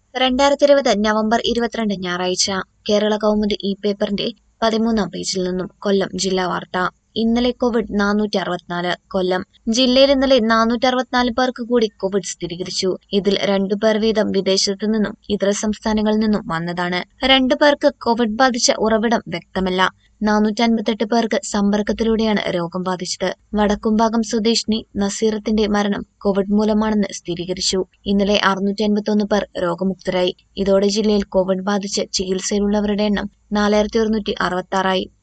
രണ്ടായിരത്തി ഇരുപത് നവംബർ ഇരുപത്തിരണ്ട് ഞായറാഴ്ച കേരള കൗമുദി ഇ പേപ്പറിന്റെ പതിമൂന്നാം പേജിൽ നിന്നും കൊല്ലം ജില്ലാ വാർത്ത ഇന്നലെ കോവിഡ് നാനൂറ്റി അറുപത്തിനാല് കൊല്ലം ജില്ലയിൽ ഇന്നലെ നാനൂറ്റി അറുപത്തിനാല് പേർക്ക് കൂടി കോവിഡ് സ്ഥിരീകരിച്ചു ഇതിൽ രണ്ടു പേർ വീതം വിദേശത്തു നിന്നും ഇതര സംസ്ഥാനങ്ങളിൽ നിന്നും വന്നതാണ് രണ്ടു പേർക്ക് കോവിഡ് ബാധിച്ച ഉറവിടം വ്യക്തമല്ല നാനൂറ്റി അൻപത്തെട്ട് പേർക്ക് സമ്പർക്കത്തിലൂടെയാണ് രോഗം ബാധിച്ചത് വടക്കുംഭാഗം സ്വദേശിനി നസീറത്തിന്റെ മരണം കോവിഡ് മൂലമാണെന്ന് സ്ഥിരീകരിച്ചു ഇന്നലെ അറുന്നൂറ്റി അൻപത്തൊന്ന് പേർ രോഗമുക്തരായി ഇതോടെ ജില്ലയിൽ കോവിഡ് ബാധിച്ച് ചികിത്സയിലുള്ളവരുടെ എണ്ണം നാലായിരത്തി ഒരുന്നൂറ്റി അറുപത്തി ആറായി